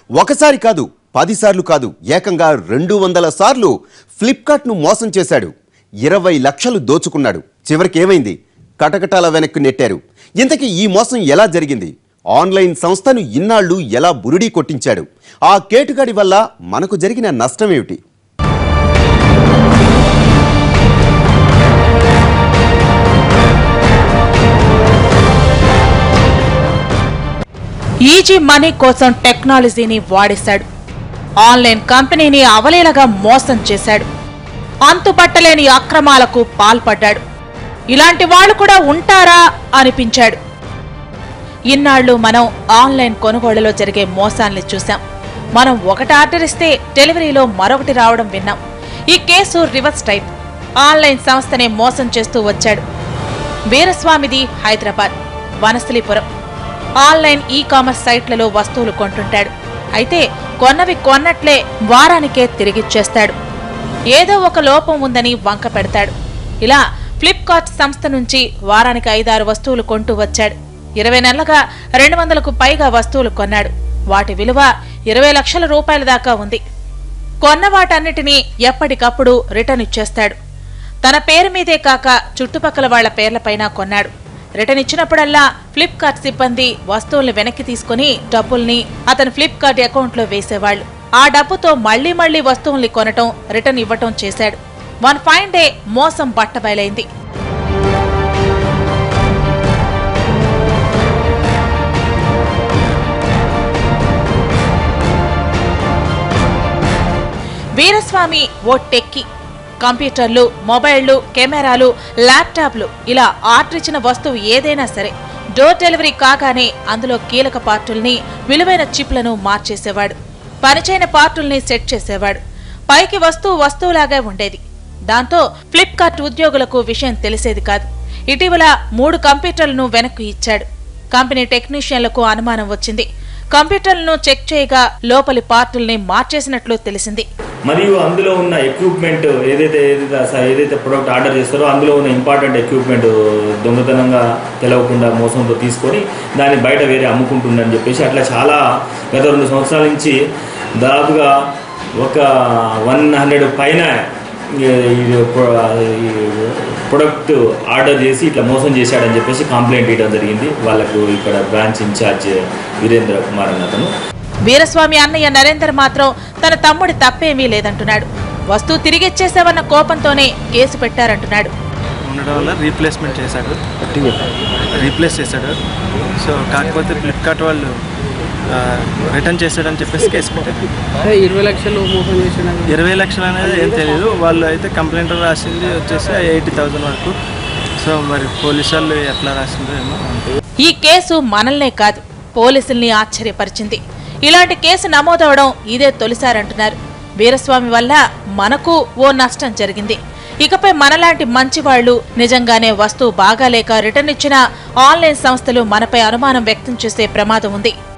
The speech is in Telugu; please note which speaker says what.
Speaker 1: ఒకసారి కాదు పదిసార్లు కాదు ఏకంగా రెండు వందల సార్లు ఫ్లిప్కార్ట్ను మోసం చేశాడు ఇరవై లక్షలు దోచుకున్నాడు చివరికి ఏమైంది కటకటాల వెనక్కి నెట్టారు ఇంతకీ ఈ మోసం ఎలా జరిగింది ఆన్లైన్ సంస్థను ఇన్నాళ్లు ఎలా బురిడీ కొట్టించాడు ఆ కేటుగాడి వల్ల మనకు జరిగిన నష్టమేమిటి
Speaker 2: ఈజీ మనీ కోసం టెక్నాలజీని వాడేశాడు ఆన్లైన్ కంపెనీని అవలీలగా మోసం చేశాడు అంతుపట్టలేని అక్రమాలకు పాల్పడ్డాడు ఇలాంటి వాళ్ళు కూడా ఉంటారా అనిపించాడు ఇన్నాళ్లు మనం ఆన్లైన్ కొనుగోళ్లలో జరిగే మోసాల్ని చూశాం మనం ఒకటి ఆర్డర్ ఇస్తే డెలివరీలో మరొకటి రావడం విన్నాం ఈ కేసు రివర్స్ టైప్ ఆన్లైన్ సంస్థనే మోసం చేస్తూ వచ్చాడు వీరస్వామిది Hyderabad Vanasthalipuram online e commerce సైట్లలో వస్తువులు కొంటుంటాడు అయితే కొన్నవి కొన్నట్లే వారానికే తిరిగిచ్చేస్తాడు ఏదో ఒక లోపం ఉందని వంక పెడతాడు ఇలా ఫ్లిప్కార్ట్ సంస్థ నుంచి వారానికి ఐదారు వస్తువులు కొంటూ వచ్చాడు ఇరవై నెలలుగా రెండు వందలకు పైగా వస్తువులు కొన్నాడు వాటి విలువ ఇరవై లక్షల రూపాయల దాకా ఉంది కొన్న వాటన్నిటినీ ఎప్పటికప్పుడు రిటర్న్ ఇచ్చేస్తాడు తన పేరు మీదే కాక చుట్టుపక్కల వాళ్ల పేర్లపైన కొన్నాడు రిటర్న్ ఇచ్చినప్పుడల్లా ఫ్లిప్కార్ట్ సిబ్బంది వస్తువుల్ని వెనక్కి తీసుకుని డబ్బుల్ని అతని ఫ్లిప్కార్ట్ అకౌంట్లో వేసేవాళ్లు ఆ డబ్బుతో మళ్లీ మళ్లీ వస్తువుల్ని కొనటం రిటర్న్ ఇవ్వటం చేశాడు వన్ ఫైన్ డే మోసం బట్టబయలైంది వీరస్వామి ఓ టెక్కి కంప్యూటర్లు మొబైళ్లు కెమెరాలు ల్యాప్టాప్లు ఇలా ఆర్డర్ ఇచ్చిన వస్తువు ఏదైనా సరే డోర్ డెలివరీ కాగానే అందులో కీలక పార్టుల్ని విలువైన చిప్లను మార్చేసేవాడు పనిచేయని పార్టుల్ని సెట్ చేసేవాడు పైకి వస్తువు వస్తువులాగే ఉండేది దాంతో ఫ్లిప్కార్ట్ ఉద్యోగులకు విషయం తెలిసేది కాదు ఇటీవల మూడు కంప్యూటర్లను వెనక్కి ఇచ్చాడు కంపెనీ టెక్నీషియన్లకు అనుమానం వచ్చింది కంప్యూటర్లను చెక్ చేయగా లోపలి పార్టుల్ని మార్చేసినట్లు తెలిసింది
Speaker 3: మరియు అందులో ఉన్న ఎక్విప్మెంట్ ఏదైతే ఏదైతే అస- ఏదైతే ప్రొడక్ట్ ఆర్డర్ చేస్తారో అందులో ఉన్న ఇంపార్టెంట్ ఎక్విప్మెంట్ దొంగతనంగా తెలవకుండా మోసంతో తీసుకొని దాన్ని బయట వేరే అమ్ముకుంటుందని చెప్పేసి అట్లా చాలా గత రెండు సంవత్సరాల నుంచి దాదాపుగా ఒక వన్ హండ్రెడ్ పైన ఈ- ఇది ప్రొ- ఈ ప్రొడక్ట్ ఆర్డర్ చేసి ఇట్లా మోసం చేశాడని చెప్పేసి కంప్లైంట్ ఇవ్వడం జరిగింది వాళ్ళకు ఇక్కడ బ్రాంచ్ ఇన్ఛార్జ్ వీరేంద్ర కుమార్ అన్న అతను
Speaker 2: వీరస్వామి అన్నయ్య నరేందర్ మాత్రం తన తమ్ముడి తప్పేమీ లేదంటున్నాడు వస్తువు తిరిగిచ్చేసావన్న కోపంతోనే కేసు పెట్టారంటున్నాడు
Speaker 4: ఉండడం వల్ల రీప్లేస్మెంట్ చేశాడు రీప్లేస్ చేశాడు సో కాకపోతే ఫ్లిప్కార్ట్ వాళ్ళు ఆ, రిటర్న్ చేశాడని చెప్పేసి కేసు పెట్టారు
Speaker 5: అదే ఇరవై లక్షలు మోసం చేసిన
Speaker 4: ఇరవై లక్షలు అనేది ఏం తెలియదు వాళ్ళు అయితే కంప్లైంట్ రాసింది వచ్చేసి ఎయిటీ థౌజండ్ వరకు సో మరి పోలీసు వాళ్ళు ఎట్లా రాసిందో ఏమో
Speaker 2: ఈ కేసు మనల్నే కాదు పోలీసుల్ని ఆశ్చర్యపరిచింది ఇలాంటి కేసు నమోదవడం ఇదే తొలిసారంటున్నారు వీరస్వామి వల్ల మనకు ఓ నష్టం జరిగింది ఇకపై మనలాంటి మంచి వాళ్ళు నిజంగానే వస్తువు బాగాలేక రిటర్న్ ఇచ్చిన ఆన్లైన్ సంస్థలు మనపై అనుమానం వ్యక్తం చేసే ప్రమాదం ఉంది